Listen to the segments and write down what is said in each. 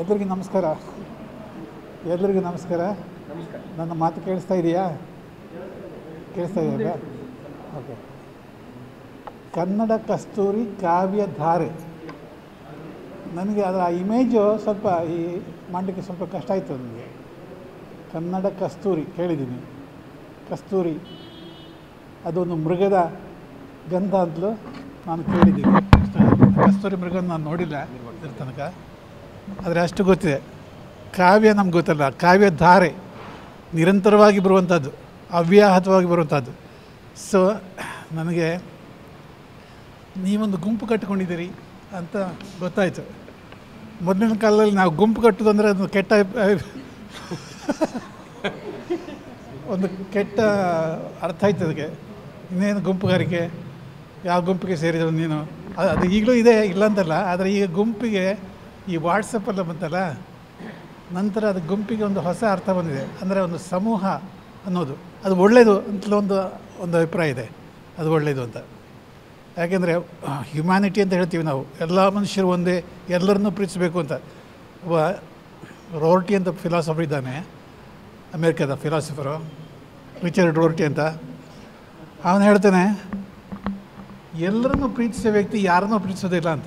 ಎಲ್ಲರಿಗೂ ನಮಸ್ಕಾರ ಎಲ್ಲರಿಗೂ ನಮಸ್ಕಾರ ನನ್ನ ಮಾತು ಕೇಳಿಸ್ತಾ ಇದೆಯಾ ಕೇಳಿಸ್ತಾ ಇದೆಯಾ ಓಕೆ ಕನ್ನಡ ಕಸ್ತೂರಿ ಕಾವ್ಯ ಧಾರೆ ನನಗೆ ಅದರ ಆ ಇಮೇಜು ಸ್ವಲ್ಪ ಈ ಮಾಡಲಿಕ್ಕೆ ಸ್ವಲ್ಪ ಕಷ್ಟ ಆಯಿತು ನನಗೆ ಕನ್ನಡ ಕಸ್ತೂರಿ ಕೇಳಿದ್ದೀನಿ ಕಸ್ತೂರಿ ಅದೊಂದು ಮೃಗದ ಗಂಧ ಅಂತಲೂ ನಾನು ಕೇಳಿದ್ದೀನಿ ಅಷ್ಟೇ. ಕಸ್ತೂರಿ ಮೃಗ ನಾನು ನೋಡಿಲ್ಲ ಇದ್ರ ತನಕ ಆದರೆ ಅಷ್ಟು ಗೊತ್ತಿದೆ ಕಾವ್ಯ ನಮ್ಗೆ ಗೊತ್ತಲ್ಲ ಕಾವ್ಯ ಧಾರೆ ನಿರಂತರವಾಗಿ ಬರುವಂಥದ್ದು ಅವ್ಯಾಹತವಾಗಿ ಬರುವಂಥದ್ದು ಸೊ ನನಗೆ ನೀವೊಂದು ಗುಂಪು ಕಟ್ಟಿಕೊಂಡಿದ್ದೀರಿ ಅಂತ ಗೊತ್ತಾಯಿತು ಮೊದಲಿನ ಕಾಲದಲ್ಲಿ ನಾವು ಗುಂಪು ಕಟ್ಟೋದು ಅಂದರೆ ಅದು ಕೆಟ್ಟ ಅಭಿ- ಒಂದು ಕೆಟ್ಟ ಅರ್ಥ ಆಯ್ತು ಅದಕ್ಕೆ ಇನ್ನೇನು ಗುಂಪುಗಾರಿಕೆ ಯಾವ ಗುಂಪಿಗೆ ಸೇರಿದವು ನೀನು ಅದು ಅದು ಈಗಲೂ ಇದೆ ಇಲ್ಲ ಅಂತಲ್ಲ ಆದರೆ ಈಗ ಗುಂಪಿಗೆ ಈ ವಾಟ್ಸಪ್ಪೆಲ್ಲ ಬಂತಲ್ಲ ನಂತರ ಅದು ಗುಂಪಿಗೆ ಒಂದು ಹೊಸ ಅರ್ಥ ಬಂದಿದೆ ಅಂದರೆ ಒಂದು ಸಮೂಹ ಅನ್ನೋದು ಅದು ಒಳ್ಳೆಯದು ಅಂತಲೂ ಒಂದು ಒಂದು ಅಭಿಪ್ರಾಯ ಇದೆ ಅದು ಒಳ್ಳೆಯದು ಅಂತ ಯಾಕೆಂದರೆ ಹ್ಯುಮ್ಯಾನಿಟಿ ಅಂತ ಹೇಳ್ತೀವಿ ನಾವು ಎಲ್ಲ ಮನುಷ್ಯರು ಒಂದೇ ಎಲ್ಲರನ್ನೂ ಪ್ರೀತಿಸಬೇಕು ಅಂತ ಒಬ್ಬ ರೋರ್ಟಿ ಅಂತ ಫಿಲಾಸಫರ್ ಇದ್ದಾನೆ ಅಮೇರಿಕದ ಫಿಲಾಸಫರು ರಿಚರ್ಡ್ ರೋರ್ಟಿ ಅಂತ ಅವನು ಹೇಳ್ತಾನೆ ಎಲ್ಲರನ್ನೂ ಪ್ರೀತಿಸೋ ವ್ಯಕ್ತಿ ಯಾರನ್ನೂ ಪ್ರೀತಿಸೋದಿಲ್ಲ ಅಂತ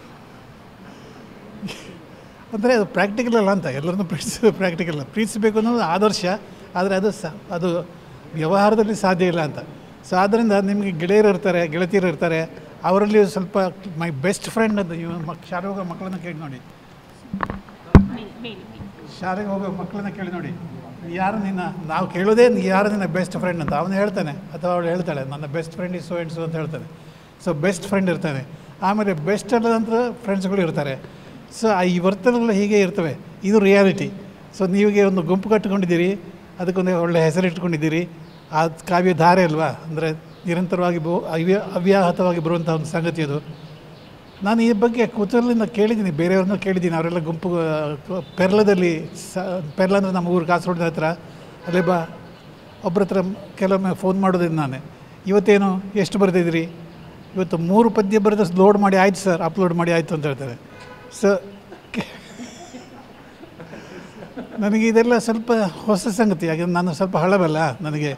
ಅಂದರೆ ಅದು ಪ್ರಾಕ್ಟಿಕಲ್ ಅಲ್ಲ ಅಂತ ಎಲ್ಲರನ್ನೂ ಪ್ರೀತಿಸೋದು ಪ್ರಾಕ್ಟಿಕಲ್ ಅಲ್ಲ ಪ್ರೀತಿಸಬೇಕು ಅನ್ನೋದು ಆದರ್ಶ ಆದರೆ ಅದು ಸ ಅದು ವ್ಯವಹಾರದಲ್ಲಿ ಸಾಧ್ಯ ಇಲ್ಲ ಅಂತ ಸೊ ಆದ್ದರಿಂದ ನಿಮಗೆ ಗೆಳೆಯರು ಇರ್ತಾರೆ ಗೆಳತಿಯರು ಇರ್ತಾರೆ ಅವರಲ್ಲಿ ಸ್ವಲ್ಪ ಮೈ ಬೆಸ್ಟ್ ಫ್ರೆಂಡ್ ಅಂತ ಇವ ಮಕ್ ಶಾಲೆಗೆ ಹೋಗೋ ಮಕ್ಕಳನ್ನ ಕೇಳಿ ನೋಡಿ ಶಾಲೆಗೆ ಹೋಗೋ ಮಕ್ಕಳನ್ನ ಕೇಳಿ ನೋಡಿ ಯಾರು ನಿನ್ನ ನಾವು ಕೇಳೋದೇ ಯಾರು ನಿನ್ನ ಬೆಸ್ಟ್ ಫ್ರೆಂಡ್ ಅಂತ ಅವನು ಹೇಳ್ತಾನೆ ಅಥವಾ ಅವಳು ಹೇಳ್ತಾಳೆ ನನ್ನ best friend is so and so ಅಂತ ಹೇಳ್ತಾನೆ ಸೊ ಬೆಸ್ಟ್ ಫ್ರೆಂಡ್ ಇರ್ತಾನೆ ಆಮೇಲೆ ಬೆಸ್ಟ್ ಅಲ್ಲದಂಥ ಫ್ರೆಂಡ್ಸ್ಗಳು ಇರ್ತಾರೆ ಸೊ ಆ ಈ ವರ್ತನೆಗಳು ಹೀಗೆ ಇರ್ತವೆ ಇದು ರಿಯಾಲಿಟಿ ಸೊ ನೀವಿಗೆ ಒಂದು ಗುಂಪು ಕಟ್ಟಿಕೊಂಡಿದ್ದೀರಿ ಅದಕ್ಕೊಂದು ಒಳ್ಳೆ ಹೆಸರು ಇಟ್ಕೊಂಡಿದ್ದೀರಿ ಆ ಕಾವ್ಯ ಧಾರೆ ಅಲ್ವಾ ಅಂದರೆ ನಿರಂತರವಾಗಿ ಬೋ ಅವ್ಯ ಅವ್ಯಾಹತವಾಗಿ ಬರುವಂಥ ಒಂದು ಸಂಗತಿ ಅದು ನಾನು ಈ ಬಗ್ಗೆ ಕುತೂಹಲದಿಂದ ಕೇಳಿದ್ದೀನಿ ಬೇರೆಯವ್ರನ್ನೂ ಕೇಳಿದ್ದೀನಿ ಅವರೆಲ್ಲ ಗುಂಪು ಆ, ಪೆರ್ಲದಲ್ಲಿ ಸ ಪೆರ್ಲ ಅಂದರೆ ನಮ್ಮ ಊರು ಕಾಸರಗೋಡಿನ ಹತ್ರ ಅಲ್ಲೇ ಬಾ ಒಬ್ಬರ ಹತ್ರ ಕೆಲವೊಮ್ಮೆ ಫೋನ್ ಮಾಡೋದಿದ್ದು ನಾನೇ ಇವತ್ತೇನು ಎಷ್ಟು ಬರೆದಿದ್ದೀರಿ ಇವತ್ತು ಮೂರು ಪದ್ಯ ಬರೆದ ಲೋಡ್ ಮಾಡಿ ಆಯ್ತು ಸರ್ ಅಪ್ಲೋಡ್ ಮಾಡಿ ಆಯಿತು ಅಂತ ಹೇಳ್ತಾರೆ ಸೊ ನನಗೆ ಇದೆಲ್ಲ ಸ್ವಲ್ಪ ಹೊಸ ಸಂಗತಿ ಯಾಕಂದ್ರೆ ನಾನು ಸ್ವಲ್ಪ ಹಳಬಲ್ಲ ನನಗೆ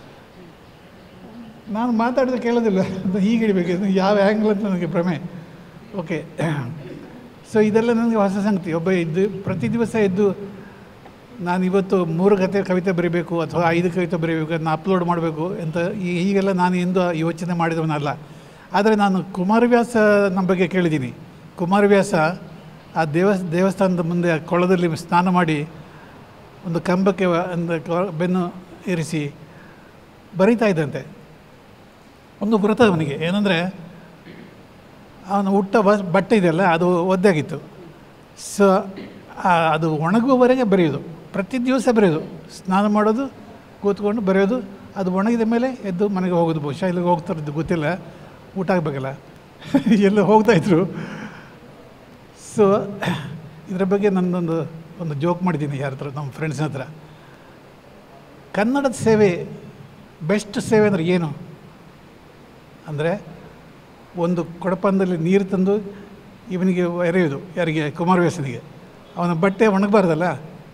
ನಾನು ಮಾತಾಡಿದ್ರೆ ಕೇಳೋದಿಲ್ಲ ಅದು ಹೀಗೆ ಹಿಡಿಬೇಕು ಇದು ಯಾವ ಆ್ಯಂಗಲ್ ಅಂತ ನನಗೆ ಭ್ರಮೆ ಓಕೆ ಸೊ ಇದೆಲ್ಲ ನನಗೆ ಹೊಸ ಸಂಗತಿ ಒಬ್ಬ ಇದ್ದು ಪ್ರತಿ ದಿವಸ ಎದ್ದು ನಾನು ಇವತ್ತು ಮೂರು ಕತೆ ಕವಿತೆ ಬರೀಬೇಕು ಅಥವಾ ಐದು ಕವಿತೆ ಬರೀಬೇಕು ಅದನ್ನ ಅಪ್ಲೋಡ್ ಮಾಡಬೇಕು ಅಂತ ಈ- ಹೀಗೆಲ್ಲ ನಾನು ಎಂದು ಯೋಚನೆ ಮಾಡಿದವನಲ್ಲ ಆದರೆ ನಾನು ಕುಮಾರವ್ಯಾಸ ನಮ್ಮ ಬಗ್ಗೆ ಕೇಳಿದ್ದೀನಿ ಕುಮಾರವ್ಯಾಸ ಆ ದೇವ ದೇವಸ್ಥಾನದ ಮುಂದೆ ಆ ಕೊಳದಲ್ಲಿ ಸ್ನಾನ ಮಾಡಿ ಒಂದು ಕಂಬಕ್ಕೆ ಒಂದು ಕ- ಬೆನ್ನು ಇರಿಸಿ ಬರೀತಾ ಇದ್ದಂತೆ ಒಂದು ವ್ರತ ಅವನಿಗೆ ಏನಂದರೆ ಅವನು ಹುಟ್ಟ ಬ ಬಟ್ಟೆ ಇದೆಯಲ್ಲ ಅದು ಒದ್ದಾಗಿತ್ತು ಸೊ ಅದು ಒಣಗುವವರೆಗೆ ಬರೆಯೋದು ಪ್ರತಿ ದಿವಸ ಬರೆಯೋದು ಸ್ನಾನ ಮಾಡೋದು ಕೂತ್ಕೊಂಡು ಬರೆಯೋದು ಅದು ಒಣಗಿದ ಮೇಲೆ ಎದ್ದು ಮನೆಗೆ ಹೋಗೋದು ಬಹುಶಃ ಇಲ್ಲಿಗೆ ಹೋಗ್ತಾರದ್ದು ಗೊತ್ತಿಲ್ಲ ಊಟ ಆಗಬೇಕಲ್ಲ ಎಲ್ಲ ಹೋಗ್ತಾಯಿದ್ರು ಸೊ ಇದರ ಬಗ್ಗೆ ನನ್ನೊಂದು ಒಂದು ಜೋಕ್ ಮಾಡಿದ್ದೀನಿ ಯಾರ ಹತ್ರ ನಮ್ಮ ಫ್ರೆಂಡ್ಸ್ನ ಹತ್ರ ಕನ್ನಡದ ಸೇವೆ ಬೆಸ್ಟ್ ಸೇವೆ ಅಂದರೆ ಏನು ಅಂದರೆ ಒಂದು ಕೊಡಪಾನದಲ್ಲಿ ನೀರು ತಂದು ಇವನಿಗೆ ಎರೆಯೋದು ಯಾರಿಗೆ ಕುಮಾರವ್ಯಾಸನಿಗೆ ಅವನ ಬಟ್ಟೆ ಒಣಗಬಾರ್ದಲ್ಲ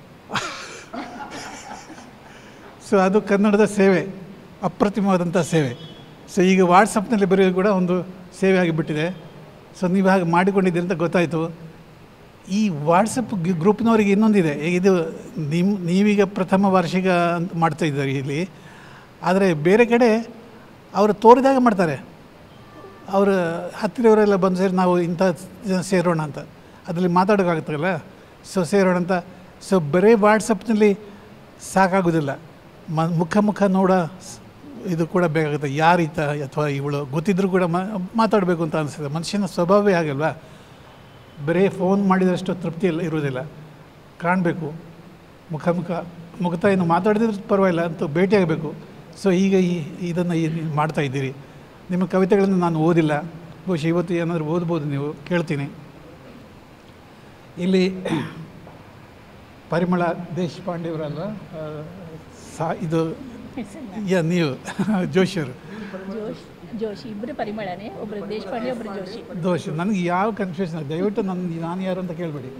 ಸೊ ಅದು ಕನ್ನಡದ ಸೇವೆ ಅಪ್ರತಿಮವಾದಂಥ ಸೇವೆ ಸೊ ಈಗ ವಾಟ್ಸಪ್ನಲ್ಲಿ ಬರೆಯೋದು ಕೂಡ ಒಂದು ಸೇವೆ ಆಗಿಬಿಟ್ಟಿದೆ ಸೊ ನೀವು ಹಾಗೆ ಮಾಡಿಕೊಂಡಿದ್ದೀರಿ ಅಂತ ಗೊತ್ತಾಯಿತು ಈ ವಾಟ್ಸಪ್ ಗ್ರೂಪ್ನವರಿಗೆ ಇನ್ನೊಂದಿದೆ ಇದು ನಿಮ್ಮ ನೀವೀಗ ಪ್ರಥಮ ವಾರ್ಷಿಕ ಅಂತ ಮಾಡ್ತಾ ಇದ್ದಾರೆ ಇಲ್ಲಿ ಆದರೆ ಬೇರೆ ಕಡೆ ಅವರು ತೋರಿದಾಗ ಮಾಡ್ತಾರೆ ಅವರ ಹತ್ತಿರವರೆಲ್ಲ ಬಂದು ಸೇರಿ ನಾವು ಇಂಥ ಜನ ಸೇರೋಣ ಅಂತ ಅದರಲ್ಲಿ ಮಾತಾಡೋಕ್ಕಾಗುತ್ತಲ್ಲ ಸೊ ಸೇರೋಣ ಅಂತ ಸೊ ಬರೀ ವಾಟ್ಸಪ್ನಲ್ಲಿ ಸಾಕಾಗೋದಿಲ್ಲ ಮ ಮುಖ ಮುಖ ನೋಡೋ ಸ್- ಇದು ಕೂಡ ಬೇಕಾಗುತ್ತೆ ಯಾರೀತ ಅಥವಾ ಇವಳು ಗೊತ್ತಿದ್ದರೂ ಕೂಡ ಮ ಮಾತಾಡಬೇಕು ಅಂತ ಅನಿಸ್ತದೆ ಮನುಷ್ಯನ ಸ್ವಭಾವವೇ ಆಗಲ್ವಾ ಬರೀ ಫೋನ್ ಮಾಡಿದಷ್ಟು ತೃಪ್ತಿ ಇಲ್ಲ ಇರೋದಿಲ್ಲ ಕಾಣಬೇಕು ಮುಖ ಮುಖ ಮುಖತ ಏನು ಮಾತಾಡಿದ್ರೆ ಪರವಾಗಿಲ್ಲ ಅಂತೂ ಭೇಟಿಯಾಗಬೇಕು ಸೊ ಈಗ ಈ ಇದನ್ನು ಈ ನೀವು ಮಾಡ್ತಾ ಇದ್ದೀರಿ ನಿಮ್ಮ ಕವಿತೆಗಳನ್ನು ನಾನು ಓದಿಲ್ಲ ಬಹುಶಃ ಇವತ್ತು ಏನಾದರೂ ಓದ್ಬೋದು ನೀವು ಕೇಳ್ತೀನಿ ಇಲ್ಲಿ ಪರಿಮಳ ದೇಶಪಾಂಡೆಯವರಲ್ವ ಆ, ಸಾ ಇದು ಯಾ ನೀವು ಜೋಶಿಯವರು ಜೋಶಿ ಇಬ್ಬರು ಪರಿಮಳನೇ ಒಬ್ಬರು ದೇಶಪಾಂಡೆ ಒಬ್ಬರು ಜೋಶಿ ದೋಷ ನನಗೆ ಯಾವ ಕನ್ಫ್ಯೂಷನ್ ದಯವಿಟ್ಟು ನನ್ನ ನಾನು ಯಾರು ಅಂತ ಕೇಳಬೇಡಿ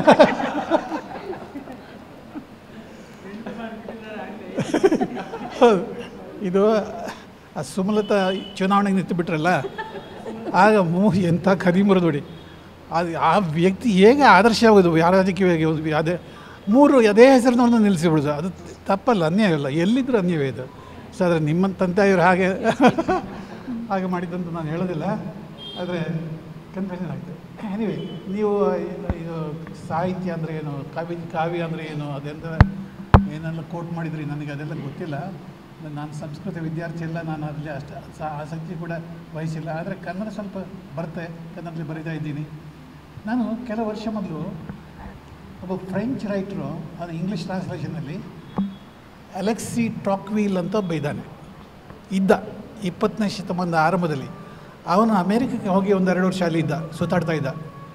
ಹೌದು ಇದು ಆ ಸುಮಲತಾ ಚುನಾವಣೆಗೆ ನಿಂತು ಬಿಟ್ರಲ್ಲ ಆಗ ಮೂ ಎಂಥ ಕರಿಮುರ ನೋಡಿ ಅದು ಆ ವ್ಯಕ್ತಿ ಹೇಗೆ ಆದರ್ಶವಾಗೋದು ಯಾರ ರಾಜಕೀಯವಾಗಿ ಹೋದ್ವಿ ಅದೇ ಮೂರು ಅದೇ ಹೆಸರಿನವ್ರನ್ನ ನಿಲ್ಲಿಸಿಬಿಡೋದು ಅದು ತಪ್ಪಲ್ಲ ಅನ್ಯಾಯವಲ್ಲ ಎಲ್ಲಿದ್ದರೂ ಅನ್ಯವೇ ಇದು ಸೊ ಆದರೆ ನಿಮ್ಮ ತಂದೆ ಇವರು ಹಾಗೆ ಹಾಗೆ ಮಾಡಿದ್ದಂತ ನಾನು ಹೇಳೋದಿಲ್ಲ ಆದರೆ ಕನ್ಫ್ಯೂಷನ್ ಆಗ್ತದೆ ಎನಿವೆ ನೀವು ಇದು- ಇದು ಸಾಹಿತ್ಯ ಅಂದರೆ ಏನು ಕಾವ್ಯ ಕಾವ್ಯ ಅಂದರೆ ಏನು ಅದೆಂತ ಏನೆಲ್ಲ ಕೋಟ್ ಮಾಡಿದ್ರಿ ನನಗೆ ಅದೆಲ್ಲ ಗೊತ್ತಿಲ್ಲ ನಾನು ಸಂಸ್ಕೃತ ವಿದ್ಯಾರ್ಥಿ ಇಲ್ಲ ನಾನು ಅದರಲ್ಲಿ ಅಷ್ಟು ಸ- ಆಸಕ್ತಿ ಕೂಡ ವಹಿಸಿಲ್ಲ ಆದರೆ ಕನ್ನಡ ಸ್ವಲ್ಪ ಬರುತ್ತೆ ಕನ್ನಡದಲ್ಲಿ ಬರೀತಾ ಇದ್ದೀನಿ ನಾನು ಕೆಲವು ವರ್ಷ ಮೊದಲು ಒಬ್ಬ ಫ್ರೆಂಚ್ ರೈಟ್ರು ಅದು ಇಂಗ್ಲೀಷ್ ಟ್ರಾನ್ಸ್ಲೇಷನಲ್ಲಿ ಅಲೆಕ್ಸಿ ಟ್ರಾಕ್ವೀಲ್ ಅಂತ ಒಬ್ಬ ಇದ್ದಾನೆ ಇದ್ದ ಇಪ್ಪತ್ತನೇ ಶತಮಾನದ ಆರಂಭದಲ್ಲಿ ಅವನು ಅಮೇರಿಕಕ್ಕೆ ಹೋಗಿ ಒಂದು ಎರಡು ವರ್ಷ ಅಲ್ಲಿ ಇದ್ದ ಸುತ್ತಾಡ್ತಾ ಇದ್ದ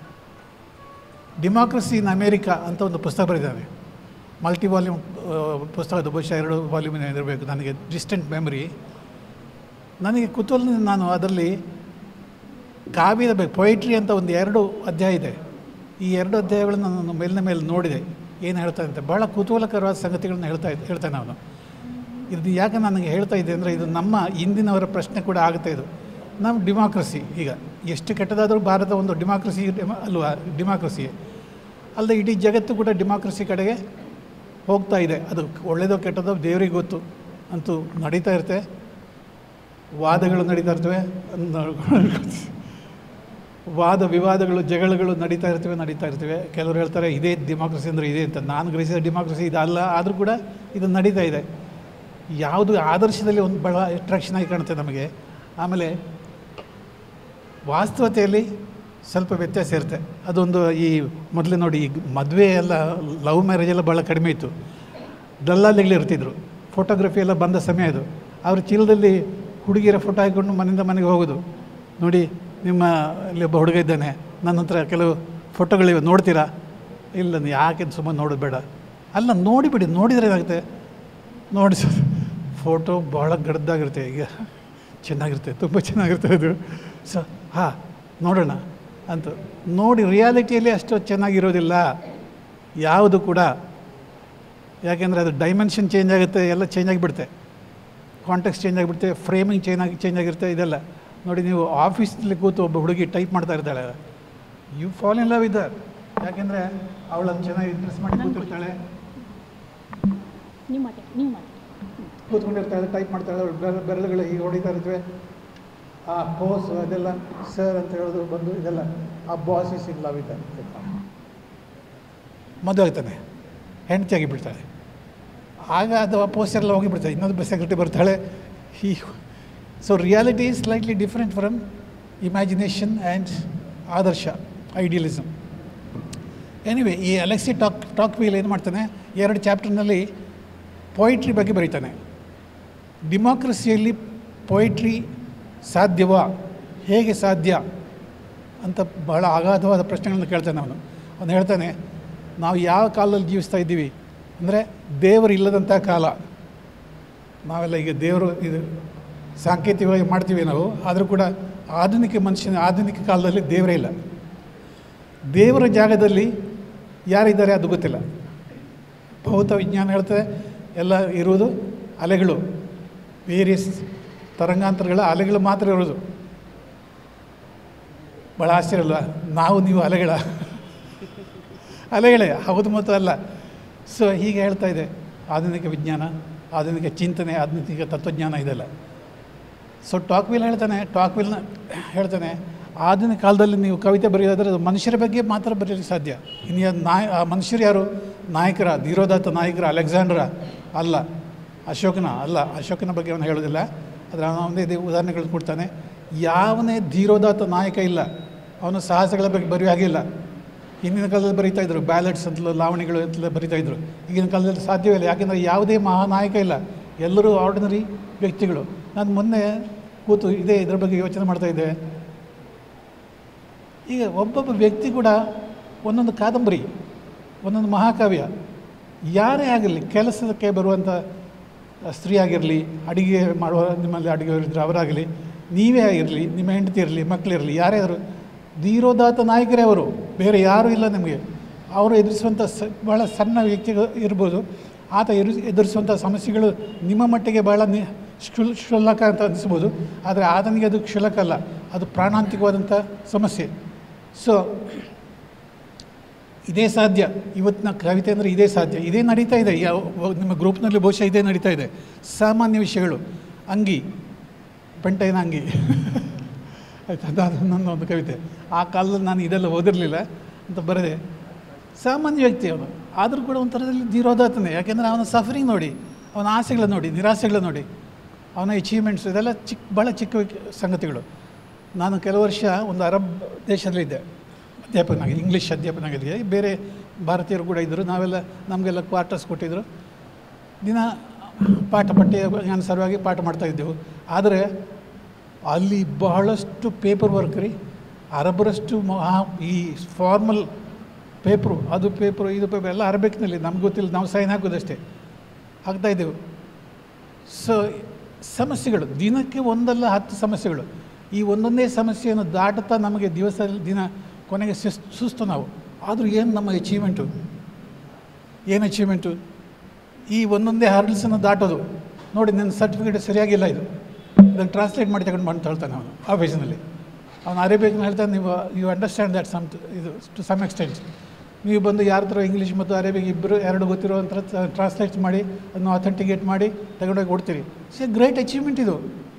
ಡಿಮಾಕ್ರಸಿ ಇನ್ ಅಮೇರಿಕಾ ಅಂತ ಒಂದು ಪುಸ್ತಕ ಬರೆದಿದ್ದಾನೆ ಮಲ್ಟಿ ವಾಲ್ಯೂಮ್ ಪುಸ್ತಕದ ಬಹುಶಃ ಎರಡು ವಾಲ್ಯೂಮ್ ಇರಬೇಕು ನನಗೆ ಡಿಸ್ಟೆಂಟ್ ಮೆಮರಿ ನನಗೆ ಕುತೂಹಲದಿಂದ ನಾನು ಅದರಲ್ಲಿ ಕಾವ್ಯದ ಬಗ್ಗೆ ಪೊಯಿಟ್ರಿ ಅಂತ ಒಂದು ಎರಡು ಅಧ್ಯಾಯ ಇದೆ ಈ ಎರಡು ಅಧ್ಯಾಯಗಳನ್ನು ನಾನು ಮೇಲಿನ ಮೇಲೆ ನೋಡಿದೆ ಏನು ಹೇಳ್ತಾ ಅಂತ ಭಾಳ ಕುತೂಹಲಕರವಾದ ಸಂಗತಿಗಳನ್ನ ಹೇಳ್ತಾ ಇದ್ದೆ ಹೇಳ್ತಾನೆ ಅವನು ಇದು ಯಾಕೆ ನನಗೆ ಹೇಳ್ತಾ ಇದ್ದೆ ಅಂದರೆ ಇದು ನಮ್ಮ ಇಂದಿನವರ ಪ್ರಶ್ನೆ ಕೂಡ ಆಗುತ್ತೆ ಇದು ನಮ್ಮ ಡಿಮಾಕ್ರಸಿ ಈಗ ಎಷ್ಟು ಕೆಟ್ಟದಾದರೂ ಭಾರತ ಒಂದು ಡಿಮಾಕ್ರಸಿ ಡೆಮ ಅಲ್ವಾ ಡಿಮಾಕ್ರಸಿ ಅಲ್ಲದೆ ಇಡೀ ಜಗತ್ತು ಕೂಡ ಡಿಮಾಕ್ರಸಿ ಕಡೆಗೆ ಹೋಗ್ತಾ ಇದೆ ಅದು ಒಳ್ಳೆಯದೋ ಕೆಟ್ಟದೋ ದೇವರಿಗೆ ಗೊತ್ತು ಅಂತೂ ನಡೀತಾ ಇರುತ್ತೆ ವಾದಗಳು ನಡೀತಾ ಇರ್ತವೆ ಅಂದ್- ವಾದ ವಿವಾದಗಳು ಜಗಳಗಳು ನಡೀತಾ ಇರ್ತವೆ ನಡೀತಾ ಇರ್ತವೆ ಕೆಲವರು ಹೇಳ್ತಾರೆ ಇದೇ ಡೆಮಾಕ್ರಸಿ ಅಂದರೆ ಇದೆ ಅಂತ ನಾನು ಗ್ರಹಿಸಿದ ಡೆಮಾಕ್ರಸಿ ಇದಲ್ಲ ಆದರೂ ಕೂಡ ಇದು ನಡೀತಾ ಇದೆ ಯಾವುದು ಆದರ್ಶದಲ್ಲಿ ಒಂದು ಭಾಳ ಅಟ್ರಾಕ್ಷನ್ ಆಗಿ ಕಾಣುತ್ತೆ ನಮಗೆ ಆಮೇಲೆ ವಾಸ್ತವತೆಯಲ್ಲಿ ಸ್ವಲ್ಪ ವ್ಯತ್ಯಾಸ ಇರುತ್ತೆ ಅದೊಂದು ಈ ಮೊದಲೇ ನೋಡಿ ಈಗ ಮದುವೆ ಎಲ್ಲ ಲವ್ ಮ್ಯಾರೇಜ್ ಎಲ್ಲ ಭಾಳ ಕಡಿಮೆ ಇತ್ತು ದಲ್ಲಾಳಿಗಳು ಇರ್ತಿದ್ರು ಫೋಟೋಗ್ರಫಿ ಎಲ್ಲ ಬಂದ ಸಮಯ ಅದು ಅವ್ರ ಚೀಲದಲ್ಲಿ ಹುಡುಗಿಯರ ಫೋಟೋ ಹಾಕ್ಕೊಂಡು ಮನೆಯಿಂದ ಮನೆಗೆ ಹೋಗೋದು ನೋಡಿ ನಿಮ್ಮ ಇಲ್ಲಿ ಒಬ್ಬ ಹುಡುಗ ಇದ್ದಾನೆ ನನ್ನ ಹತ್ರ ಕೆಲವು ಫೋಟೋಗಳಿವೆ ನೋಡ್ತೀರಾ ಇಲ್ಲ ನೀವು ಯಾಕೆ ಸುಮ್ಮನೆ ನೋಡೋದು ಬೇಡ ಅಲ್ಲ ನೋಡಿಬಿಡಿ ನೋಡಿದರೆ ಏನಾಗುತ್ತೆ ನೋಡಿಸೋದು ಫೋಟೋ ಭಾಳ ಗಡ್ದಾಗಿರುತ್ತೆ ಈಗ ಚೆನ್ನಾಗಿರುತ್ತೆ ತುಂಬ ಚೆನ್ನಾಗಿರುತ್ತೆ ಅದು ಸೊ ಹಾಂ ನೋಡೋಣ ಅಂತ ನೋಡಿ ರಿಯಾಲಿಟಿಯಲ್ಲಿ ಅಷ್ಟು ಚೆನ್ನಾಗಿರೋದಿಲ್ಲ ಯಾವುದು ಕೂಡ ಯಾಕೆಂದರೆ ಅದು ಡೈಮೆನ್ಷನ್ ಚೇಂಜ್ ಆಗುತ್ತೆ ಎಲ್ಲ ಚೇಂಜ್ ಆಗಿಬಿಡುತ್ತೆ ಕಾಂಟೆಕ್ಸ್ ಚೇಂಜ್ ಆಗಿಬಿಡುತ್ತೆ ಫ್ರೇಮಿಂಗ್ ಚೇಂಜ್ ಆಗಿ ಚೇಂಜ್ ಆಗಿರುತ್ತೆ ಇದೆಲ್ಲ ನೋಡಿ ನೀವು ಆಫೀಸ್ನಲ್ಲಿ ಕೂತು ಒಬ್ಬ ಹುಡುಗಿ ಟೈಪ್ ಮಾಡ್ತಾ ಇರ್ತಾಳೆ ಯು ಫಾಲ್ ಇನ್ ಲವ್ ಇದ್ದಾರೆ ಯಾಕೆಂದರೆ ಅವಳನ್ನು ಚೆನ್ನಾಗಿ ಡ್ರೆಸ್ ಮಾಡಿ ಕೂತಿರ್ತಾಳೆ ನೀವು ಮಾತಾಡಿ ನೀವು ಮಾತಾಡಿ ಕೂತ್ಕೊಂಡಿರ್ತಾಳೆ ಟೈಪ್ ಮಾಡ್ತಾಳೆ ಅವ್ಳ ಬೆರ ಬೆರಳುಗಳು ಹೀಗೆ ಹೊಡಿತಾ ಇರ್ತವೆ ಆ ಪೋಸ್ ಅದೆಲ್ಲ ಸರ್ ಅಂತ ಹೇಳೋದು ಬಂದು ಇದೆಲ್ಲ ಆ ಬಾಸ್ ಇಸ್ ಇನ್ ಲವ್ ಇದ್ದಾನೆ ಮದುವೆ ಆಗ್ತಾನೆ ಹೆಂಡತಿಯಾಗಿ ಬಿಡ್ತಾಳೆ ಆಗ ಅದು ಆ ಪೋಸ್ಟರ್ ಎಲ್ಲ ಹೋಗಿಬಿಡ್ತಾಳೆ ಇನ್ನೊಂದು ಸೆಕ್ರೆಟರಿ ಬರ್ತಾಳೆ ಈ so reality is slightly different from imagination and ಆದರ್ಶ ಐಡಿಯಲಿಸಮ್ ಎನಿವೆ ಈ ಅಲೆಕ್ಸಿ ಟಾಕ್ ಟಾಕ್ ವೀಲ್ ಏನು ಮಾಡ್ತಾನೆ ಎರಡು ಚಾಪ್ಟರ್ನಲ್ಲಿ ಪೊಯಿಟ್ರಿ ಬಗ್ಗೆ ಬರೀತಾನೆ ಡಿಮಾಕ್ರಸಿಯಲ್ಲಿ ಪೊಯಿಟ್ರಿ ಸಾಧ್ಯವಾ ಹೇಗೆ ಸಾಧ್ಯ ಅಂತ ಬಹಳ ಅಗಾಧವಾದ ಪ್ರಶ್ನೆಗಳನ್ನು ಕೇಳ್ತಾನೆ ಅವನು ಅವನು ಹೇಳ್ತಾನೆ ನಾವು ಯಾವ ಕಾಲದಲ್ಲಿ ಜೀವಿಸ್ತಾ ಇದ್ದೀವಿ ಅಂದರೆ ದೇವರು ಇಲ್ಲದಂಥ ಕಾಲ ನಾವೆಲ್ಲ ಈಗ ದೇವರು ಇದು ಸಾಂಕೇತಿಕವಾಗಿ ಮಾಡ್ತೀವಿ ನಾವು ಆದರೂ ಕೂಡ ಆಧುನಿಕ ಮನುಷ್ಯನ ಆಧುನಿಕ ಕಾಲದಲ್ಲಿ ದೇವರೇ ಇಲ್ಲ ದೇವರ ಜಾಗದಲ್ಲಿ ಯಾರಿದ್ದಾರೆ ಅದು ಗೊತ್ತಿಲ್ಲ ಭೌತ ವಿಜ್ಞಾನ ಹೇಳ್ತದೆ ಎಲ್ಲ ಇರುವುದು ಅಲೆಗಳು ವೇರಿಯಸ್ ತರಂಗಾಂತರಗಳ ಅಲೆಗಳು ಮಾತ್ರ ಇರೋದು ಭಾಳ ಆಶ್ಚರ್ಯ ಅಲ್ವಾ ನಾವು ನೀವು ಅಲೆಗಳ ಅಲೆಗಳೇ ಹೌದು ಮತ್ತು ಅಲ್ಲ ಸೊ ಹೀಗೆ ಹೇಳ್ತಾ ಇದೆ ಆಧುನಿಕ ವಿಜ್ಞಾನ ಆಧುನಿಕ ಚಿಂತನೆ ಆಧುನಿಕ ತತ್ವಜ್ಞಾನ ಇದೆಲ್ಲ ಸೊ ಟಾಕ್ವಿಲ್ ಹೇಳ್ತಾನೆ ಟಾಕ್ವಿಲ್ನ ಹೇಳ್ತಾನೆ ಆಧುನಿಕ ಕಾಲದಲ್ಲಿ ನೀವು ಕವಿತೆ ಬರೆಯೋದಾದ್ರೆ ಅದು ಮನುಷ್ಯರ ಬಗ್ಗೆ ಮಾತ್ರ ಬರೆಯೋಕ್ಕೆ ಸಾಧ್ಯ ಇನ್ನು ಯಾರು ನಾಯ ಆ ಮನುಷ್ಯರು ಯಾರು ನಾಯಕರ ಧೀರೋದಾತ್ತ ನಾಯಕರ ಅಲೆಕ್ಸಾಂಡ್ರ ಅಲ್ಲ ಅಶೋಕನ ಅಲ್ಲ ಅಶೋಕನ ಬಗ್ಗೆ ಅವನು ಹೇಳೋದಿಲ್ಲ ಆದರೆ ಅವನು ಒಂದೇ ಇದೆ ಉದಾಹರಣೆಗಳು ಕೊಡ್ತಾನೆ ಯಾವನೇ ಧೀರೋದಾತ್ತ ನಾಯಕ ಇಲ್ಲ ಅವನು ಸಾಹಸಗಳ ಬಗ್ಗೆ ಬರೆಯೋ ಹಾಗಿಲ್ಲ ಹಿಂದಿನ ಕಾಲದಲ್ಲಿ ಬರೀತಾ ಇದ್ರು ಬ್ಯಾಲೆಟ್ಸ್ ಅಂತಲೂ ಲಾವಣಿಗಳು ಅಂತಲೇ ಬರೀತಾ ಇದ್ರು ಈಗಿನ ಕಾಲದಲ್ಲಿ ಸಾಧ್ಯವಿಲ್ಲ ಯಾಕೆಂದರೆ ಯಾವುದೇ ಮಹಾನಾಯಕ ಇಲ್ಲ ಎಲ್ಲರೂ ಆರ್ಡಿನರಿ ವ್ಯಕ್ತಿಗಳು ನಾನು ಮೊನ್ನೆ ಕೂತು ಇದೇ ಇದ್ರ ಬಗ್ಗೆ ಯೋಚನೆ ಮಾಡ್ತಾ ಇದ್ದೆ ಈಗ ಒಬ್ಬೊಬ್ಬ ವ್ಯಕ್ತಿ ಕೂಡ ಒಂದೊಂದು ಕಾದಂಬರಿ ಒಂದೊಂದು ಮಹಾಕಾವ್ಯ ಯಾರೇ ಆಗಿರಲಿ ಕೆಲಸಕ್ಕೆ ಬರುವಂಥ ಸ್ತ್ರೀ ಆಗಿರಲಿ ಅಡಿಗೆ ಮಾಡುವ ನಿಮ್ಮಲ್ಲಿ ಅಡಿಗೆ ಇದ್ದರೆ ಅವರಾಗಲಿ ನೀವೇ ಆಗಿರಲಿ ನಿಮ್ಮ ಹೆಂಡತಿ ಇರಲಿ ಮಕ್ಕಳಿರಲಿ ಯಾರ್ಯಾರು ಧೀರೋದಾತ ನಾಯಕರೇ ಅವರು ಬೇರೆ ಯಾರೂ ಇಲ್ಲ ನಿಮಗೆ ಅವರು ಎದುರಿಸುವಂಥ ಸ ಭಾಳ ಸಣ್ಣ ವ್ಯಕ್ತಿಗಳು ಇರ್ಬೋದು ಆತ ಎದುರಿಸ್ ಎದುರಿಸುವಂಥ ಸಮಸ್ಯೆಗಳು ನಿಮ್ಮ ಮಟ್ಟಿಗೆ ಭಾಳ ನಿ ಕ್ಷುಲ್ ಕ್ಷುಲ್ಲಕ ಅಂತ ಅನಿಸ್ಬೋದು ಆದರೆ ಆತನಿಗೆ ಅದು ಕ್ಷುಲ್ಲಕ ಅಲ್ಲ ಅದು ಪ್ರಾಣಾಂತಿಕವಾದಂಥ ಸಮಸ್ಯೆ ಸೊ ಇದೇ ಸಾಧ್ಯ ಇವತ್ತಿನ ಕವಿತೆ ಅಂದರೆ ಇದೇ ಸಾಧ್ಯ ಇದೇ ನಡೀತಾ ಇದೆ ಯಾವ ನಿಮ್ಮ ಗ್ರೂಪ್ನಲ್ಲಿ ಬಹುಶಃ ಇದೇ ನಡೀತಾ ಇದೆ ಸಾಮಾನ್ಯ ವಿಷಯಗಳು ಅಂಗಿ ಪೆಂಟೈನ ಅಂಗಿ ಆಯ್ತು ಅದು ನನ್ನ ಒಂದು ಕವಿತೆ ಆ ಕಾಲದಲ್ಲಿ ನಾನು ಇದೆಲ್ಲ ಓದಿರಲಿಲ್ಲ ಅಂತ ಬರದೆ ಸಾಮಾನ್ಯ ವ್ಯಕ್ತಿ ಅವನು ಆದರೂ ಕೂಡ ಒಂಥರದಲ್ಲಿ ಧೀರೋದಾತನೇ ಯಾಕೆಂದರೆ ಅವನ ಸಫರಿಂಗ್ ನೋಡಿ ಅವನ ಆಸೆಗಳ ನೋಡಿ ನಿರಾಸೆಗಳ ನೋಡಿ ಅವನ ಅಚೀವ್ಮೆಂಟ್ಸ್ ಇದೆಲ್ಲ ಚಿಕ್ಕ ಭಾಳ ಚಿಕ್ಕ ವಿಕ್- ಸಂಗತಿಗಳು ನಾನು ಕೆಲವು ವರ್ಷ ಒಂದು ಅರಬ್ ದೇಶದಲ್ಲಿದ್ದೆ ಅಧ್ಯಾಪಕನಾಗಿ ಇಂಗ್ಲೀಷ್ ಅಧ್ಯಾಪಕನಾಗಿದ್ದೆ ಬೇರೆ ಭಾರತೀಯರು ಕೂಡ ಇದ್ದರು ನಾವೆಲ್ಲ ನಮಗೆಲ್ಲ ಕ್ವಾರ್ಟರ್ಸ್ ಕೊಟ್ಟಿದ್ದರು ದಿನ ಪಾಠ ಪಠ್ಯ ಅನುಸಾರವಾಗಿ ಪಾಠ ಮಾಡ್ತಾಯಿದ್ದೆವು ಆದರೆ ಅಲ್ಲಿ ಬಹಳಷ್ಟು ಪೇಪರ್ ವರ್ಕ್ ರೀ ಅರಬರಷ್ಟು ಮಹಾ ಈ ಫಾರ್ಮಲ್ ಪೇಪರು ಅದು ಪೇಪರು ಇದು ಪೇಪರ್ ಎಲ್ಲ ಅರಬೇಕ್ನಲ್ಲಿ ನಮ್ಗೆ ಗೊತ್ತಿಲ್ಲ ನಾವು ಸೈನ್ ಹಾಕೋದಷ್ಟೇ ಹಾಕ್ತಾಯಿದ್ದೆವು ಸೊ ಸಮಸ್ಯೆಗಳು ದಿನಕ್ಕೆ ಒಂದಲ್ಲ ಹತ್ತು ಸಮಸ್ಯೆಗಳು ಈ ಒಂದೊಂದೇ ಸಮಸ್ಯೆಯನ್ನು ದಾಟುತ್ತಾ ನಮಗೆ ದಿವಸ ದಿನ ಕೊನೆಗೆ ಸುಸ್ ಸುಸ್ತು ನಾವು ಆದರೂ ಏನು ನಮ್ಮ ಅಚೀವ್ಮೆಂಟು ಏನು ಅಚೀವ್ಮೆಂಟು ಈ ಒಂದೊಂದೇ ಹರ್ಡಲ್ಸನ್ನು ದಾಟೋದು ನೋಡಿ ನನ್ನ ಸರ್ಟಿಫಿಕೇಟ್ ಸರಿಯಾಗಿಲ್ಲ ಇದು ಇದನ್ನು ಟ್ರಾನ್ಸ್ಲೇಟ್ ಮಾಡಿ ತಗೊಂಡು ಬಂದು ಹೇಳ್ತಾನೆ ಅವನು ಆಫೀಸಿನಲ್ಲಿ ಅವನು ಅರೇಬಿಕ್ನ ಹೇಳ್ತಾನೆ ನೀವು ಯು ಅಂಡರ್ಸ್ಟ್ಯಾಂಡ್ ದ್ಯಾಟ್ ಸಮ್ ಇದು ಟು ಸಮ್ ಎಕ್ಸ್ಟೆಂಟ್ ನೀವು ಬಂದು ಯಾರ ಹತ್ರ ಇಂಗ್ಲೀಷ್ ಮತ್ತು ಅರೇಬಿಕ್ ಇಬ್ಬರು ಎರಡು ಗೊತ್ತಿರೋಂಥ ಟ್ರಾನ್ಸ್ಲೇಟ್ ಮಾಡಿ ಅದನ್ನು ಅಥೆಂಟಿಕೇಟ್ ಮಾಡಿ ತಗೊಂಡೋಗಿ ಕೊಡ್ತೀರಿ ಸಿ ಗ್ರೇಟ್ ಅಚೀವ್ಮೆಂಟ್ ಇದು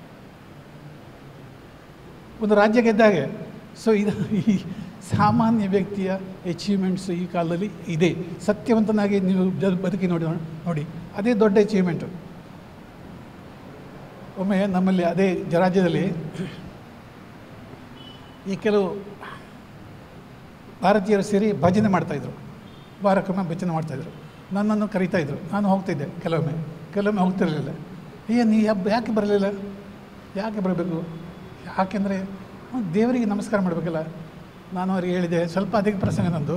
ಒಂದು ರಾಜ್ಯ ಗೆದ್ದಾಗೆ ಸೊ ಇದು ಈ ಸಾಮಾನ್ಯ ವ್ಯಕ್ತಿಯ ಅಚೀವ್ಮೆಂಟ್ಸ್ ಈ ಕಾಲದಲ್ಲಿ ಇದೆ ಸತ್ಯವಂತನಾಗಿ ನೀವು ಜ- ಬದುಕಿ ನೋಡಿ ನೋಡಿ ಅದೇ ದೊಡ್ಡ ಅಚೀವ್ಮೆಂಟು ಒಮ್ಮೆ ನಮ್ಮಲ್ಲಿ ಅದೇ ಜ- ರಾಜ್ಯದಲ್ಲಿ ಈ ಕೆಲವು ಭಾರತೀಯರು ಸೇರಿ ಭಜನೆ ಮಾಡ್ತಾಯಿದ್ರು ವಾರಕ್ಕೊಮ್ಮೆ ಭಜನೆ ಮಾಡ್ತಾಯಿದ್ರು ನನ್ನನ್ನು ಕರೀತಾಯಿದ್ರು ನಾನು ಹೋಗ್ತಿದ್ದೆ ಕೆಲವೊಮ್ಮೆ ಕೆಲವೊಮ್ಮೆ ಹೋಗ್ತಿರಲಿಲ್ಲ ಅಯ್ಯ ನೀ ಹಬ್ಬ ಯಾಕೆ ಬರಲಿಲ್ಲ ಯಾಕೆ ಬರಬೇಕು ಯಾಕೆಂದರೆ ದೇವರಿಗೆ ನಮಸ್ಕಾರ ಮಾಡಬೇಕಲ್ಲ ನಾನು ಅವ್ರಿಗೆ ಹೇಳಿದೆ ಸ್ವಲ್ಪ ಅದಕ್ಕೆ ಪ್ರಸಂಗ ನಂದು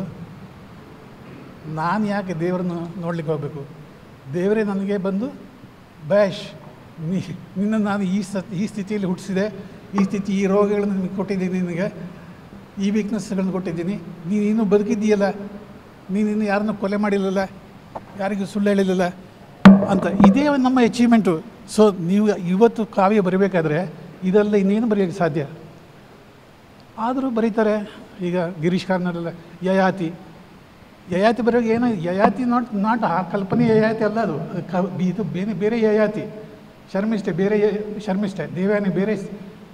ನಾನು ಯಾಕೆ ದೇವರನ್ನು ನೋಡ್ಲಿಕ್ಕೆ ಹೋಗಬೇಕು ದೇವರೇ ನನಗೆ ಬಂದು ಬ್ಯಾಶ್ ನೀ ನಿನ್ನ ನಾನು ಈ ಸ ಈ ಸ್ಥಿತಿಯಲ್ಲಿ ಹುಟ್ಟಿಸಿದೆ ಈ ಸ್ಥಿತಿ ಈ ರೋಗಗಳನ್ನು ನಿನಗೆ ಕೊಟ್ಟಿದ್ದೀನಿ ನಿನಗೆ ಈ ವೀಕ್ನೆಸ್ಗಳನ್ನು ಕೊಟ್ಟಿದ್ದೀನಿ ನೀನು ಇನ್ನೂ ಬದುಕಿದ್ದೀಯಲ್ಲ ನೀನು ಇನ್ನು ಯಾರನ್ನೂ ಕೊಲೆ ಮಾಡಿಲ್ಲಲ್ಲ ಯಾರಿಗೂ ಸುಳ್ಳು ಹೇಳಿಲ್ಲಲ್ಲ ಅಂತ ಇದೇ ನಮ್ಮ ಅಚೀವ್ಮೆಂಟು ಸೊ ನೀವು ಇವತ್ತು ಕಾವ್ಯ ಬರೀಬೇಕಾದ್ರೆ ಇದೆಲ್ಲ ಇನ್ನೇನು ಬರೆಯೋಕ್ಕೆ ಸಾಧ್ಯ ಆದರೂ ಬರೀತಾರೆ ಈಗ ಗಿರೀಶ್ ಕಾರ್ನರೆಲ್ಲ ಯಯಾತಿ ಯಯಾತಿ ಬರೋಕೆ ಏನು ಯಯಾತಿ ನಾಟ್ ನಾಟ್ ಆ ಕಲ್ಪನೆ ಯಯಾತಿ ಅಲ್ಲ ಅದು ಅದು ಕ ಇದು ಬೇರೆ ಬೇರೆ ಯಯಾತಿ ಶರ್ಮಿಷ್ಠೆ ಬೇರೆ ಯ- ಶರ್ಮಿಷ್ಠೆ ದೇವ್ಯಾನಿ ಬೇರೆ ಸ್-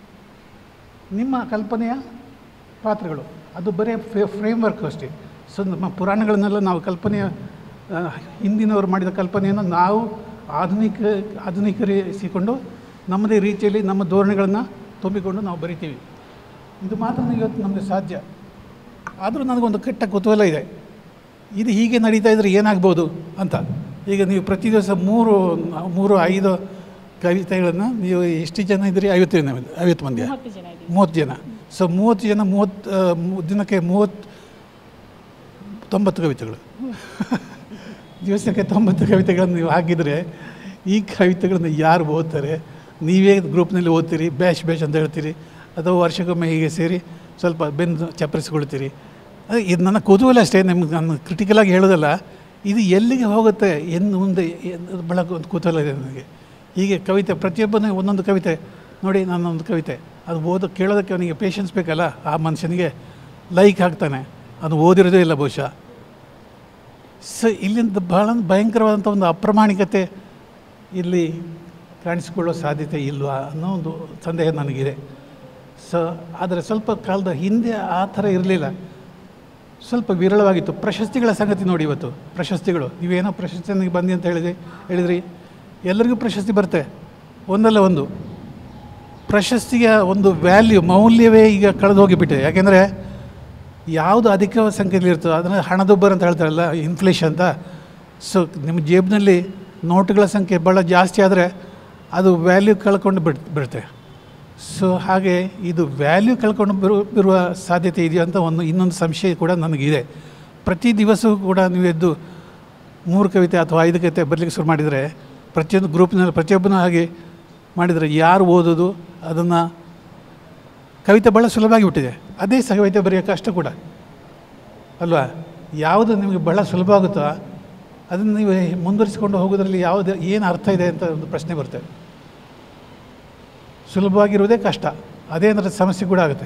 ನಿಮ್ಮ ಕಲ್ಪನೆಯ ಪಾತ್ರಗಳು ಅದು ಬರೀ ಫ್ರೇಮ್ವರ್ಕ್ ಅಷ್ಟೇ ಸೊ ನಮ್ಮ ಪುರಾಣಗಳನ್ನೆಲ್ಲ ನಾವು ಕಲ್ಪನೆಯ ಆ, ಹಿಂದಿನವರು ಮಾಡಿದ ಕಲ್ಪನೆಯನ್ನು ನಾವು ಆಧುನಿಕ ಆಧುನಿಕರಿಸಿಕೊಂಡು ನಮ್ಮದೇ ರೀತಿಯಲ್ಲಿ ನಮ್ಮ ಧೋರಣೆಗಳನ್ನು ತುಂಬಿಕೊಂಡು ನಾವು ಬರಿತೀವಿ ಇದು ಮಾತ್ರ ಇವತ್ತು ನಮಗೆ ಸಾಧ್ಯ ಆದರೂ ನನಗೊಂದು ಕೆಟ್ಟ ಕುತೂಹಲ ಇದೆ ಇದು ಹೀಗೆ ನಡೀತಾ ಇದ್ದರೆ ಏನಾಗ್ಬೋದು ಅಂತ ಈಗ ನೀವು ಪ್ರತಿ ದಿವಸ ಮೂರು ಮೂರು ಐದು ಕವಿತೆಗಳನ್ನು ನೀವು ಎಷ್ಟು ಜನ ಇದ್ದೀರಿ ಐವತ್ತು ಜನ ಐವತ್ತು ಮಂದಿ ಮೂವತ್ತು ಜನ ಇದ್ದೀವಿ ಮೂವತ್ತು ಜನ ಸೊ ಮೂವತ್ತು ಜನ ಮೂವತ್ತು ಆ, ಮೂ- ದಿನಕ್ಕೆ ಮೂವತ್ತು ತೊಂಬತ್ತು ಕವಿತೆಗಳು ದಿವಸಕ್ಕೆ ತೊಂಬತ್ತು ಕವಿತೆಗಳನ್ನು ನೀವು ಹಾಕಿದರೆ ಈ ಕವಿತೆಗಳನ್ನು ಯಾರು ಓದ್ತಾರೆ ನೀವೇ ಗ್ರೂಪ್ನಲ್ಲಿ ಓದ್ತೀರಿ ಬ್ಯಾಶ್ ಬ್ಯಾಶ್ ಅಂತ ಹೇಳ್ತೀರಿ ಅಥವಾ ವರ್ಷಕ್ಕೊಮ್ಮೆ ಹೀಗೆ ಸೇರಿ ಸ್ವಲ್ಪ ಬೆನ್ನು ಚಪ್ಪರಿಸ್ಕೊಳ್ತೀರಿ ಅದೇ ಇದು ನನ್ನ ಕುತೂಹಲ ಅಷ್ಟೇ ನಿಮ್ಗೆ ನಾನು ಕ್ರಿಟಿಕಲಾಗಿ ಹೇಳೋದಲ್ಲ ಇದು ಎಲ್ಲಿಗೆ ಹೋಗುತ್ತೆ ಎಂದು ಮುಂದೆ ಎಂದು ಬಹಳ ಒಂದು ಕುತೂಹಲ ಇದೆ ನನಗೆ ಹೀಗೆ ಕವಿತೆ ಪ್ರತಿಯೊಬ್ಬನೇ ಒಂದೊಂದು ಕವಿತೆ ನೋಡಿ ನನ್ನೊಂದು ಕವಿತೆ ಅದು ಓದೋ ಕೇಳೋದಕ್ಕೆ ಅವನಿಗೆ ಪೇಷನ್ಸ್ ಬೇಕಲ್ಲ ಆ ಮನುಷ್ಯನಿಗೆ ಲೈಕ್ ಆಗ್ತಾನೆ ಅದು ಓದಿರೋದೇ ಇಲ್ಲ ಬಹುಶಃ ಸೊ ಇಲ್ಲಿಂದ ಬಹಳ ಭಯಂಕರವಾದಂಥ ಒಂದು ಅಪ್ರಾಮಾಣಿಕತೆ ಇಲ್ಲಿ ಕಾಣಿಸಿಕೊಳ್ಳೋ ಸಾಧ್ಯತೆ ಇಲ್ವಾ ಅನ್ನೋ ಒಂದು ಸಂದೇಹ ನನಗಿದೆ ಸೊ ಆದರೆ ಸ್ವಲ್ಪ ಕಾಲದ ಹಿಂದೆ ಆ ಥರ ಇರಲಿಲ್ಲ ಸ್ವಲ್ಪ ವಿರಳವಾಗಿತ್ತು ಪ್ರಶಸ್ತಿಗಳ ಸಂಗತಿ ನೋಡಿ ಇವತ್ತು ಪ್ರಶಸ್ತಿಗಳು ನೀವೇನೋ ಪ್ರಶಸ್ತಿ ನನಗೆ ಬಂದಿ ಅಂತ ಹೇಳಿದ್ರಿ ಹೇಳಿದ್ರಿ ಎಲ್ಲರಿಗೂ ಪ್ರಶಸ್ತಿ ಬರುತ್ತೆ ಒಂದಲ್ಲ ಒಂದು ಪ್ರಶಸ್ತಿಯ ಒಂದು ವ್ಯಾಲ್ಯೂ ಮೌಲ್ಯವೇ ಈಗ ಕಳೆದು ಹೋಗಿಬಿಟ್ಟಿದೆ ಯಾಕೆಂದರೆ ಯಾವುದು ಅಧಿಕ ಸಂಖ್ಯೆಯಲ್ಲಿ ಇರ್ತದೆ ಅದನ್ನು ಹಣದುಬ್ಬರ ಅಂತ ಹೇಳ್ತಾರಲ್ಲ ಇನ್ಫ್ಲೇಷನ್ ಅಂತ ಸೊ ನಿಮ್ಮ ಜೇಬಿನಲ್ಲಿ ನೋಟುಗಳ ಸಂಖ್ಯೆ ಭಾಳ ಜಾಸ್ತಿ ಆದರೆ ಅದು ವ್ಯಾಲ್ಯೂ ಕಳ್ಕೊಂಡು ಬಿಡ್ ಬಿಡುತ್ತೆ ಸೊ ಹಾಗೆ ಇದು ವ್ಯಾಲ್ಯೂ ಕಳ್ಕೊಂಡು ಬರು ಬರುವ ಸಾಧ್ಯತೆ ಇದೆಯಾ ಅಂತ ಒಂದು ಇನ್ನೊಂದು ಸಂಶಯ ಕೂಡ ನನಗಿದೆ ಪ್ರತಿ ದಿವಸವೂ ಕೂಡ ನೀವು ಎದ್ದು ಮೂರು ಕವಿತೆ ಅಥವಾ ಐದು ಕವಿತೆ ಬರಲಿಕ್ಕೆ ಶುರು ಮಾಡಿದರೆ ಪ್ರತಿಯೊಂದು ಗ್ರೂಪ್ನಲ್ಲಿ ಪ್ರತಿಯೊಬ್ಬನೂ ಹಾಗೆ ಮಾಡಿದರೆ ಯಾರು ಓದೋದು ಅದನ್ನು ಕವಿತೆ ಭಾಳ ಸುಲಭ ಆಗಿಬಿಟ್ಟಿದೆ ಅದೇ ಸಹ ಕವಿತೆ ಬರೆಯೋ ಕಷ್ಟ ಕೂಡ ಅಲ್ವಾ ಯಾವುದು ನಿಮಗೆ ಭಾಳ ಸುಲಭ ಆಗುತ್ತೋ ಅದನ್ನು ನೀವು ಮುಂದುವರಿಸಿಕೊಂಡು ಹೋಗೋದ್ರಲ್ಲಿ ಯಾವುದು ಏನು ಅರ್ಥ ಇದೆ ಅಂತ ಒಂದು ಪ್ರಶ್ನೆ ಬರುತ್ತೆ ಸುಲಭವಾಗಿರುವುದೇ ಕಷ್ಟ ಅದೇ ಅಂದರೆ ಸಮಸ್ಯೆ ಕೂಡ ಆಗುತ್ತೆ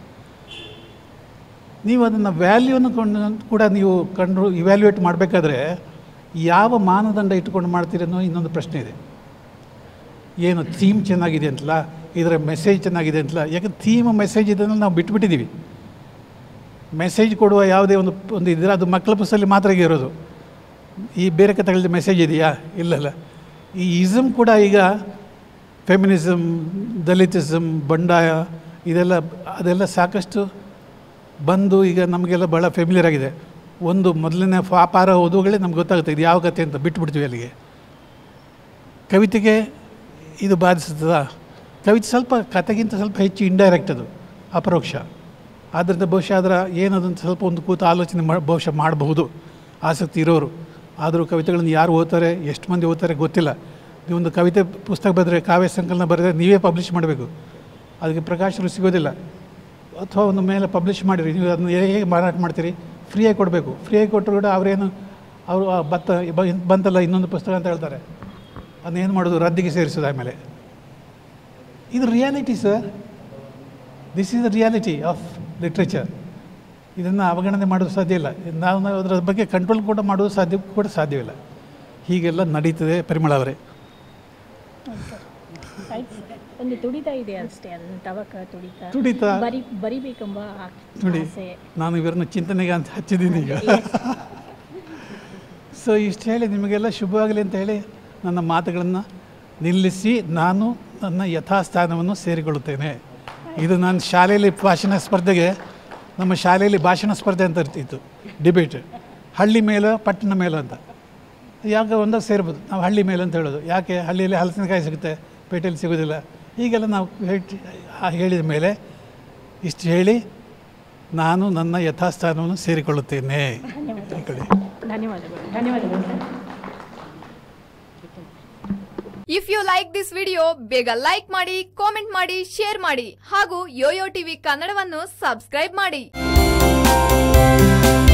ನೀವು ಅದನ್ನು ವ್ಯಾಲ್ಯೂವನ್ನು ಕೊಂಡು ಕೂಡ ನೀವು ಕಂಡು ಇವ್ಯಾಲ್ಯೂಯೇಟ್ ಮಾಡಬೇಕಾದ್ರೆ ಯಾವ ಮಾನದಂಡ ಇಟ್ಕೊಂಡು ಮಾಡ್ತೀರಿ ಅನ್ನೋ ಇನ್ನೊಂದು ಪ್ರಶ್ನೆ ಇದೆ ಏನು ಥೀಮ್ ಚೆನ್ನಾಗಿದೆ ಅಂತಲ್ಲ ಇದರ ಮೆಸೇಜ್ ಚೆನ್ನಾಗಿದೆ ಅಂತಲ್ಲ ಯಾಕಂದ್ರೆ ಥೀಮ್ ಮೆಸೇಜ್ ಇದನ್ನು ನಾವು ಬಿಟ್ಬಿಟ್ಟಿದ್ದೀವಿ ಮೆಸೇಜ್ ಕೊಡುವ ಯಾವುದೇ ಒಂದು ಒಂದು ಇದ್ರೆ ಅದು ಮಕ್ಕಳ ಪುಸ್ತಕದಲ್ಲಿ ಮಾತ್ರ ಇರೋದು ಈ ಬೇರೆ ಕಥೆಗಳಲ್ಲಿ ಮೆಸೇಜ್ ಇದೆಯಾ ಇಲ್ಲಲ್ಲ ಈ ಇಸಮ್ ಕೂಡ ಈಗ ಫೆಮಿನಿಸಮ್ ದಲಿತಿಸಮ್ ಬಂಡಾಯ ಇದೆಲ್ಲ ಅದೆಲ್ಲ ಸಾಕಷ್ಟು ಬಂದು ಈಗ ನಮಗೆಲ್ಲ ಭಾಳ ಫೆಮಿಲಿಯರ್ ಆಗಿದೆ ಒಂದು ಮೊದಲನೇ ವ್ಯಾಪಾರ ಓದುವಾಗಲೇ ನಮ್ಗೆ ಗೊತ್ತಾಗುತ್ತೆ ಇದು ಯಾವ ಕಥೆ ಅಂತ ಬಿಟ್ಬಿಡ್ತೀವಿ ಅಲ್ಲಿಗೆ ಕವಿತೆಗೆ ಇದು ಬಾಧಿಸ್ತದ ಕವಿತೆ ಸ್ವಲ್ಪ ಕತೆಗಿಂತ ಸ್ವಲ್ಪ ಹೆಚ್ಚು ಇಂಡೈರೆಕ್ಟ್ ಅದು ಅಪರೋಕ್ಷ ಆದ್ದರಿಂದ ಬಹುಶಃ ಅದರ ಏನದಂತ ಸ್ವಲ್ಪ ಒಂದು ಕೂತು ಆಲೋಚನೆ ಮಾಡಿ ಬಹುಶಃ ಮಾಡಬಹುದು ಆಸಕ್ತಿ ಇರೋರು ಆದರೂ ಕವಿತೆಗಳನ್ನು ಯಾರು ಓದ್ತಾರೆ ಎಷ್ಟು ಮಂದಿ ಓದ್ತಾರೆ ಗೊತ್ತಿಲ್ಲ ನೀವೊಂದು ಕವಿತೆ ಪುಸ್ತಕ ಬರೆದ್ರೆ ಕಾವ್ಯ ಸಂಕಲನ ಬರೆದ್ರೆ ನೀವೇ ಪಬ್ಲಿಷ್ ಮಾಡಬೇಕು ಅದಕ್ಕೆ ಪ್ರಕಾಶರು ಸಿಗೋದಿಲ್ಲ ಅಥವಾ ಒಂದು ಮೇಲೆ ಪಬ್ಲಿಷ್ ಮಾಡಿರಿ ನೀವು ಅದನ್ನು ಹೇಗೆ ಮಾರಾಟ ಮಾಡ್ತೀರಿ ಫ್ರೀಯಾಗಿ ಕೊಡಬೇಕು ಫ್ರೀಯಾಗಿ ಕೊಟ್ಟರು ಕೂಡ ಅವರೇನು ಅವರು ಆ ಬತ್ತ ಬ- ಬಂತಲ್ಲ ಇನ್ನೊಂದು ಪುಸ್ತಕ ಅಂತ ಹೇಳ್ತಾರೆ ಅದನ್ನೇನು ಮಾಡೋದು ರದ್ದಿಗೆ ಸೇರಿಸೋದು ಆಮೇಲೆ ಇದು reality sir this is the reality of literature ಇದನ್ನು ಅವಗಣನೆ ಮಾಡೋದು ಸಾಧ್ಯ ಇಲ್ಲ ನಾವು ನಾವು ಅದರ ಬಗ್ಗೆ ಕಂಟ್ರೋಲ್ ಕೂಡ ಮಾಡೋದು ಸಾಧ್ಯ ಕೂಡ ಸಾಧ್ಯವಿಲ್ಲ ಹೀಗೆಲ್ಲ ನಡೀತದೆ ಪರಿಮಳ ಅವರೇ ಆಯ್ತು ಸರ್. ಒಂದು ತುಡಿತ ಇದೆ ಅಷ್ಟೇ ಅದನ್ನು ತವಕ ತುಡಿತ ತುಡಿತ ಬರಿ ಬರಿಬೇಕೆಂಬ ಆ- ನೋಡಿ ಆಸೆ ನಾನು ಇವರನ್ನು ಚಿಂತನೆಗೆ ಅಂತ ಹಚ್ಚಿದ್ದೀನಿ ಈಗ ಸೊ ಇಷ್ಟು ಹೇಳಿ ನಿಮಗೆಲ್ಲ ಶುಭವಾಗಲಿ ಅಂತ ಹೇಳಿ ನನ್ನ ಮಾತುಗಳನ್ನು ನಿಲ್ಲಿಸಿ ನಾನು ನನ್ನ ಯಥಾಸ್ಥಾನವನ್ನು ಸೇರಿಕೊಳ್ಳುತ್ತೇನೆ ಇದು ನಾನು ಶಾಲೆಯಲ್ಲಿ ಭಾಷಣ ಸ್ಪರ್ಧೆಗೆ ನಮ್ಮ ಶಾಲೆಯಲ್ಲಿ ಭಾಷಣ ಸ್ಪರ್ಧೆ ಅಂತ ಇರ್ತಿತ್ತು ಡಿಬೇಟ್ ಹಳ್ಳಿ ಮೇಲೋ ಪಟ್ಟಣ ಮೇಲೋ ಅಂತ ಯಾಕೆ ಒಂದಾಗ ಸೇರ್ಬೋದು ನಾವು ಹಳ್ಳಿ ಮೇಲೆ ಅಂತ ಹೇಳೋದು ಯಾಕೆ ಹಳ್ಳಿಯಲ್ಲಿ ಹಲಸಿನಕಾಯಿ ಸಿಗುತ್ತೆ ಪೇಟೆಯಲ್ಲಿ ಸಿಗೋದಿಲ್ಲ ಹೀಗೆಲ್ಲ ನಾವು ಹೇಳಿ ಆ ಹೇಳಿದ ಮೇಲೆ ಇಷ್ಟು ಹೇಳಿ ನಾನು ನನ್ನ ಯಥಾಸ್ಥಾನವನ್ನು ಸೇರಿಕೊಳ್ಳುತ್ತೇನೆ ತಿಳ್ಕೊಳ್ಳಿ ಧನ್ಯವಾದಗಳು ಧನ್ಯವಾದಗಳು sir if you like this video ಬೇಗ ಲೈಕ್ ಮಾಡಿ ಕಾಮೆಂಟ್ ಮಾಡಿ ಶೇರ್ ಮಾಡಿ ಹಾಗೂ ಯೋಯೋ ಟಿವಿ ಕನ್ನಡವನ್ನು ಸಬ್ಸ್ಕ್ರೈಬ್ ಮಾಡಿ